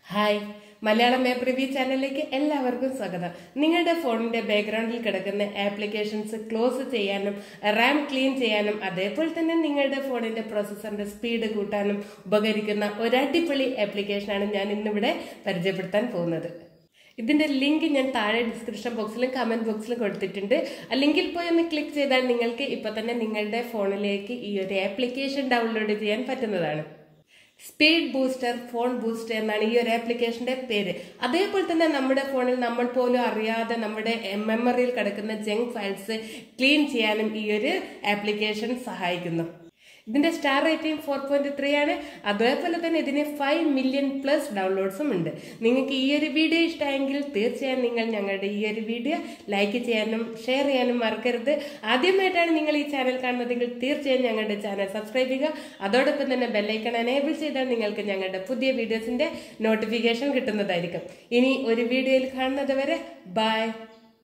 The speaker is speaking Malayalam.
ഹായ് മലയാളം ആപ്പ് റിവ്യൂ ചാനലിലേക്ക് എല്ലാവർക്കും സ്വാഗതം നിങ്ങളുടെ ഫോണിന്റെ ബാക്ക്ഗ്രൗണ്ടിൽ കിടക്കുന്ന ആപ്ലിക്കേഷൻസ് ക്ലോസ് ചെയ്യാനും റാം ക്ലീൻ ചെയ്യാനും അതേപോലെ തന്നെ നിങ്ങളുടെ ഫോണിന്റെ പ്രോസസ്സറിന്റെ സ്പീഡ് കൂട്ടാനും ഉപകരിക്കുന്ന ഒരു അടിപൊളി ആപ്ലിക്കേഷനാണ് ഞാൻ ഇന്നിവിടെ പരിചയപ്പെടുത്താൻ പോകുന്നത് ഇതിന്റെ ലിങ്ക് ഞാൻ താഴെ ഡിസ്ക്രിപ്ഷൻ ബോക്സിലും കമന്റ് ബോക്സിലും കൊടുത്തിട്ടുണ്ട് ആ ലിങ്കിൽ പോയി ഒന്ന് ക്ലിക്ക് ചെയ്താൽ നിങ്ങൾക്ക് ഇപ്പൊ തന്നെ നിങ്ങളുടെ ഫോണിലേക്ക് ഈ ഒരു ആപ്ലിക്കേഷൻ ഡൗൺലോഡ് ചെയ്യാൻ പറ്റുന്നതാണ് സ്പീഡ് ബൂസ്റ്റർ ഫോൺ ബൂസ്റ്റർ എന്നാണ് ഈ ഒരു ആപ്ലിക്കേഷന്റെ പേര് അതേപോലെ തന്നെ നമ്മുടെ ഫോണിൽ നമ്മൾ പോലും അറിയാതെ നമ്മുടെ മെമ്മറിയിൽ കിടക്കുന്ന ജങ്ക് ഫയൽസ് ക്ലീൻ ചെയ്യാനും ഈ ഒരു ആപ്ലിക്കേഷൻ സഹായിക്കുന്നു ഇതിന്റെ star rating four point three ആണ് അതേപോലെ തന്നെ ഇതിന് ഫൈവ് മില്യൺ പ്ലസ് ഡൗൺലോഡ്സും ഉണ്ട് നിങ്ങൾക്ക് ഈ ഒരു വീഡിയോ ഇഷ്ടമായെങ്കിൽ തീർച്ചയായും നിങ്ങൾ ഞങ്ങളുടെ ഈ ഒരു വീഡിയോ ലൈക്ക് ചെയ്യാനും ഷെയർ ചെയ്യാനും മറക്കരുത് ആദ്യമായിട്ടാണ് നിങ്ങൾ ഈ ചാനൽ കാണുന്നതെങ്കിൽ തീർച്ചയായും ഞങ്ങളുടെ ചാനൽ സബ്സ്ക്രൈബ് ചെയ്യുക അതോടൊപ്പം തന്നെ ബെല്ലൈക്കൺ എനേബിൾ ചെയ്താൽ നിങ്ങൾക്ക് ഞങ്ങളുടെ പുതിയ വീഡിയോസിന്റെ നോട്ടിഫിക്കേഷൻ കിട്ടുന്നതായിരിക്കും ഇനി ഒരു വീഡിയോയിൽ കാണുന്നത് വരെ ബൈ